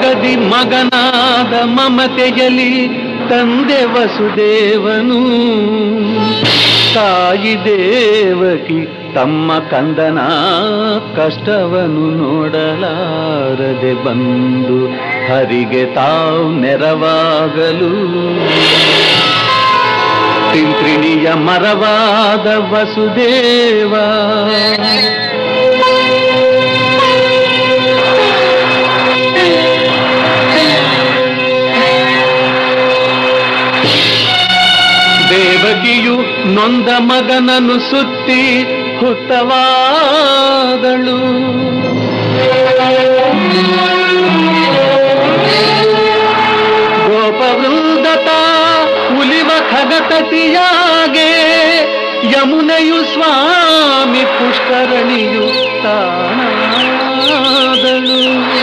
ಜಗದಿ ಮಗನಾದ ಮಮತೆಯಲಿ ತಂದೆ ವಸುದೇವನು ತಾಯಿ ದೇವಕಿ ತಮ್ಮ ಕಂದನ ಕಷ್ಟವನ್ನು ನೋಡಲಾರದೆ ಬಂದು ಹರಿಗೆ ತಾವು ನೆರವಾಗಲು ತಿಂತ್ರಿಣಿಯ ಮರವಾದ ವಸುದೇವ ದೇವಕಿಯು ನೊಂದ ಮಗನನ್ನು ಸುತ್ತಿ ಹುತ್ತವಾದಳು ಗೋಪವೃಂದತ ಉಲಿವ ಖಗತತಿಯಾಗೆ ಯಮುನೆಯು ಸ್ವಾಮಿ ಪುಷ್ಕರಣಿಯು ತಾನಾದಳು